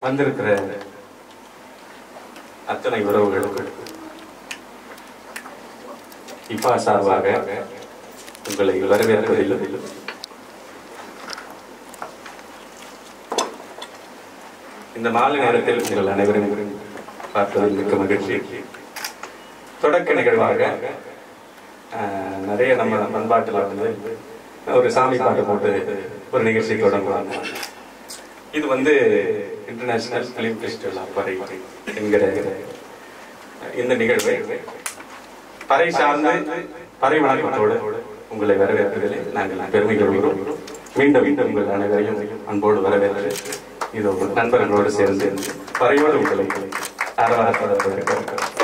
வந்திருக்கிற அத்தனை உறவுகளுக்கு இப்பா சார்பாக உங்களை வரவேற்பதில் இந்த மாலை நேரத்தில் உங்கள் அனைவரும் பார்ப்பதில் மிக்க மகிழ்ச்சி தொடக்க நிகழ்வாக ஆஹ், நிறைய நம்ம பண்பாட்டில் வந்து ஒரு சாமி பாட்டு போட்டு ஒரு நிகழ்ச்சி தொடங்குவாங்க இது வந்து இன்டர்நேஷனல் பிலிம் ஃபெஸ்டிவல் பறை என்கிற இந்த நிகழ்வை பறை சார்ந்து பறை வணக்கத்தோடு உங்களை வரவேற்பதில் நாங்கள் பெருமை கொள்கிறோம் மீண்டும் மீண்டும் உங்கள் அனைவரையும் அன்போடு வரவேற்று இது உங்கள் நண்பர்களோடு சேர்ந்து பறையோடு உங்களை ஆரவாரத்தோடு வரவேற்கிறோம்